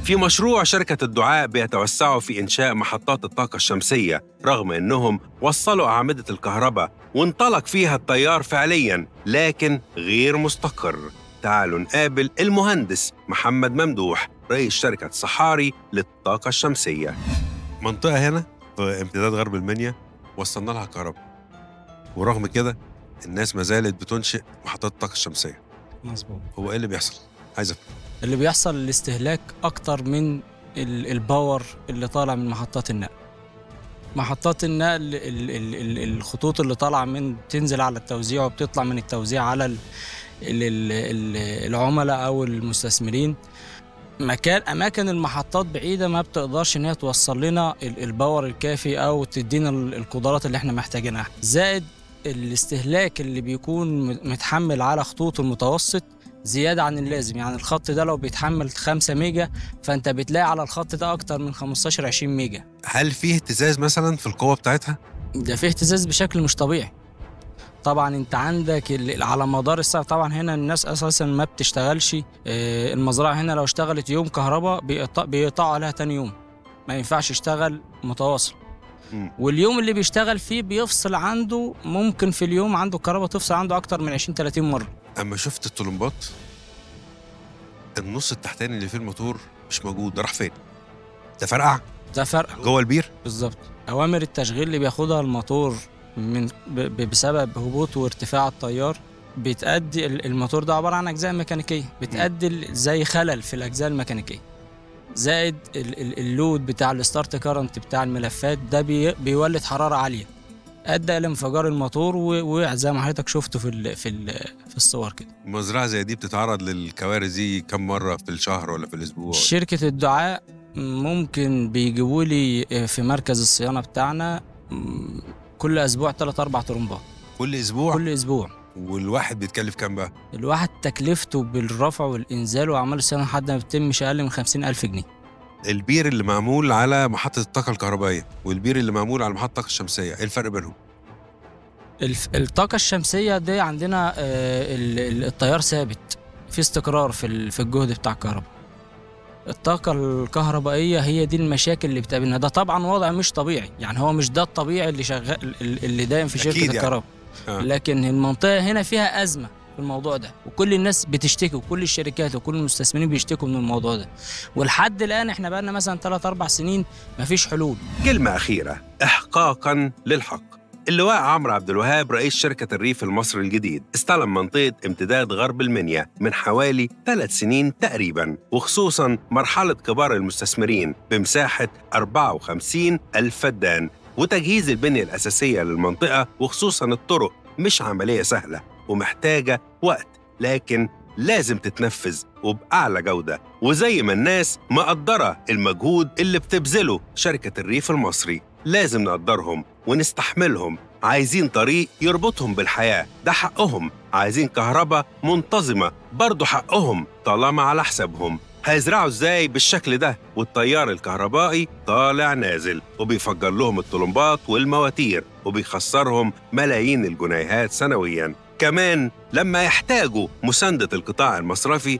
في مشروع شركة الدعاء بيتوسعوا في إنشاء محطات الطاقة الشمسية رغم إنهم وصلوا أعمدة الكهرباء وانطلق فيها التيار فعلياً لكن غير مستقر تعالوا نقابل المهندس محمد ممدوح رئيس شركة صحاري للطاقة الشمسية منطقة هنا في امتداد غرب المنيا وصلنا لها كهرباء ورغم كده الناس ما زالت بتنشئ محطات الطاقة الشمسية مظبوط هو ايه اللي بيحصل؟ عايز أفهم. اللي بيحصل الاستهلاك اكتر من ال- الباور اللي طالع من محطات النقل محطات النقل ال- ال- ال- الخطوط اللي طالعه من بتنزل على التوزيع وبتطلع من التوزيع على ال- ال- ال- ال- العملاء او المستثمرين مكان اماكن المحطات بعيده ما بتقدرش ان هي توصل لنا ال- الباور الكافي او تدينا ال- القدرات اللي احنا محتاجينها زائد الاستهلاك اللي بيكون م- متحمل على خطوط المتوسط زياده عن اللازم يعني الخط ده لو بيتحمل 5 ميجا فانت بتلاقي على الخط ده اكتر من 15 20 ميجا هل فيه اهتزاز مثلا في القوة بتاعتها؟ ده فيه اهتزاز بشكل مش طبيعي طبعا انت عندك ال- على مدار السنه طبعا هنا الناس اساسا ما بتشتغلش آه، المزرعه هنا لو اشتغلت يوم كهرباء بيقطع- بيقطعوا عليها تاني يوم ما ينفعش يشتغل متواصل مم. واليوم اللي بيشتغل فيه بيفصل عنده ممكن في اليوم عنده كهرباء تفصل عنده اكتر من 20 30 مره اما شفت الطلمبات النص التحتاني اللي فيه الموتور مش موجود ده راح فين؟ ده فرقع ده فرق جوه البير بالظبط اوامر التشغيل اللي بياخدها الموتور من ب- ب- بسبب هبوط وارتفاع التيار بتأدي ال- الموتور ده عباره عن اجزاء ميكانيكيه بتأدي ال- زي خلل في الاجزاء الميكانيكيه زائد ال- ال- اللود بتاع الستارت كارنت بتاع الملفات ده بي بيولد حراره عاليه ادى الى انفجار الموتور و- وزي ما حضرتك شفته في ال في ال في الصور كده مزرعة زي دي بتتعرض للكوارث دي كم مرة في الشهر ولا في الأسبوع؟ شركة الدعاء ممكن بيجيبوا لي في مركز الصيانة بتاعنا م، كل أسبوع ثلاث أربع طرمبات كل أسبوع كل أسبوع والواحد بيتكلف كام بقى؟ الواحد تكلفته بالرفع والإنزال وأعمال الصيانة لحد ما بتتم مش أقل من خمسين ألف جنيه البير اللي معمول على محطة الطاقة الكهربائية والبير اللي معمول على محطة الطاقة الشمسية ايه الفرق بينهم؟ الف- الطاقة الشمسية دي عندنا آه، ال- ال- التيار ثابت في استقرار في ال- في الجهد بتاع الكهرباء الطاقة الكهربائية هي دي المشاكل اللي بتقابلنا ده طبعا وضع مش طبيعي يعني هو مش ده الطبيعي اللي شغال اللي دايم في شركة أكيد يعني. الكهرباء آه. لكن المنطقة هنا فيها أزمة في الموضوع ده وكل الناس بتشتكي وكل الشركات وكل المستثمرين بيشتكوا من الموضوع ده ولحد الآن احنا بقالنا مثلا 3 4 سنين مفيش حلول كلمة أخيرة إحقاقا للحق اللواء عمرو عبد الوهاب رئيس شركة الريف المصري الجديد استلم منطقة امتداد غرب المنيا من حوالي ثلاث سنين تقريبا وخصوصا مرحلة كبار المستثمرين بمساحة 54 ألف فدان وتجهيز البنية الأساسية للمنطقة وخصوصا الطرق مش عملية سهلة ومحتاجة وقت لكن لازم تتنفذ وبأعلى جودة وزي ما الناس مقدرة المجهود اللي بتبذله شركة الريف المصري لازم نقدرهم ونستحملهم عايزين طريق يربطهم بالحياة ده حقهم عايزين كهرباء منتظمة برضه حقهم طالما على حسابهم هيزرعوا ازاي بالشكل ده والتيار الكهربائي طالع نازل وبيفجر لهم الطلمبات والمواتير وبيخسرهم ملايين الجنيهات سنويا كمان لما يحتاجوا مساندة القطاع المصرفي